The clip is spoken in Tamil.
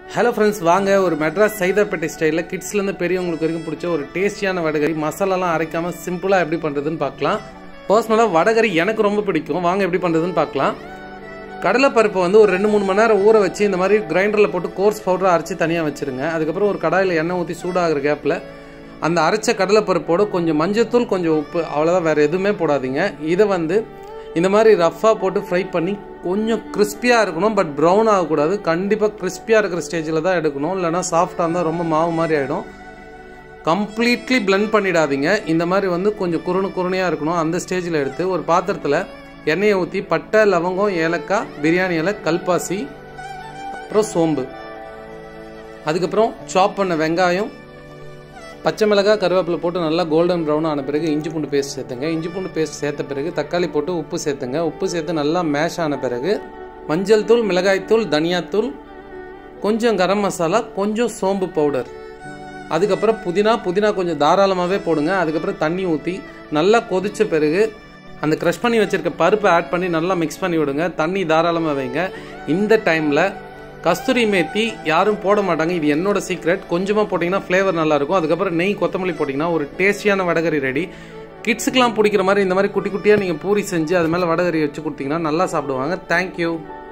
ஹலோ ஃப்ரெண்ட்ஸ் வாங்க ஒரு மெட்ராஸ் சைதாப்பேட்டை ஸ்டைலில் கிட்ஸ்லேருந்து பெரியவங்களுக்கு வரைக்கும் பிடிச்ச ஒரு டேஸ்டியான வடகரி மசாலாலாம் அரைக்காமல் சிம்பிளாக எப்படி பண்ணுறதுன்னு பார்க்கலாம் பர்சனலாக வடகரி எனக்கு ரொம்ப பிடிக்கும் வாங்க எப்படி பண்ணுறதுன்னு பார்க்கலாம் கடலைப்பருப்பை வந்து ஒரு ரெண்டு மூணு மணி நேரம் ஊற வச்சு இந்த மாதிரி கிரைண்டரில் போட்டு கோர்ஸ் பவுடரை அரைச்சி தனியாக வச்சுருங்க அதுக்கப்புறம் ஒரு கடாயில் எண்ணெய் ஊற்றி சூடாகிற கேப்பில் அந்த அரைச்ச கடலைப்பருப்போட கொஞ்சம் மஞ்சத்தூள் கொஞ்சம் உப்பு அவ்வளோதான் வேறு எதுவுமே போடாதீங்க இதை வந்து இந்த மாதிரி ரஃப்பாக போட்டு ஃப்ரை பண்ணி கொஞ்சம் கிறிஸ்பியாக இருக்கணும் பட் ப்ரௌன் ஆகக்கூடாது கண்டிப்பாக கிறிஸ்பியாக இருக்கிற ஸ்டேஜில் தான் எடுக்கணும் இல்லைனா சாஃப்டாக இருந்தால் ரொம்ப மாவு மாதிரி ஆகிடும் கம்ப்ளீட்லி பிளெண்ட் பண்ணிடாதீங்க இந்த மாதிரி வந்து கொஞ்சம் குறுணு குறுணையாக இருக்கணும் அந்த ஸ்டேஜில் எடுத்து ஒரு பாத்திரத்தில் எண்ணெயை ஊற்றி பட்டை லவங்கம் ஏலக்காய் பிரியாணி இலை கல்பாசி அப்புறம் சோம்பு அதுக்கப்புறம் சாப் பண்ண வெங்காயம் பச்சை மிளகாய் கருவேப்பிலை போட்டு நல்லா கோல்டன் ப்ரௌன் ஆன பிறகு இஞ்சி பூண்டு பேஸ்ட் சேர்த்துங்க இஞ்சி பூண்டு பேஸ்ட் சேர்த்த பிறகு தக்காளி போட்டு உப்பு சேர்த்துங்க உப்பு சேர்த்து நல்லா மேஷ் ஆன பிறகு மஞ்சள் தூள் மிளகாய்த்தூள் தனியாத்தூள் கொஞ்சம் கரம் மசாலா கொஞ்சம் சோம்பு பவுடர் அதுக்கப்புறம் புதினா புதினா கொஞ்சம் தாராளமாகவே போடுங்க அதுக்கப்புறம் தண்ணி ஊற்றி நல்லா கொதிச்ச பிறகு அந்த க்ரஷ் பண்ணி வச்சுருக்க பருப்பை ஆட் பண்ணி நல்லா மிக்ஸ் பண்ணி விடுங்க தண்ணி தாராளமாக வைங்க இந்த டைமில் கஸ்தூரி மேத்தி யாரும் போட மாட்டாங்க இது என்னோட சீக்ரெட் கொஞ்சமாக போட்டிங்கன்னா ஃப்ளேவர் நல்லாயிருக்கும் அதுக்கப்புறம் நெய் கொத்தமல்லி போட்டிங்கன்னா ஒரு டேஸ்டியான வடகரி ரெடி கிட்ஸுக்கெலாம் பிடிக்கிற மாதிரி இந்த மாதிரி குட்டி குட்டியாக நீங்கள் பூரி செஞ்சு அது மேலே வடகரி வச்சு கொடுத்தீங்கன்னா நல்லா சாப்பிடுவாங்க தேங்க்யூ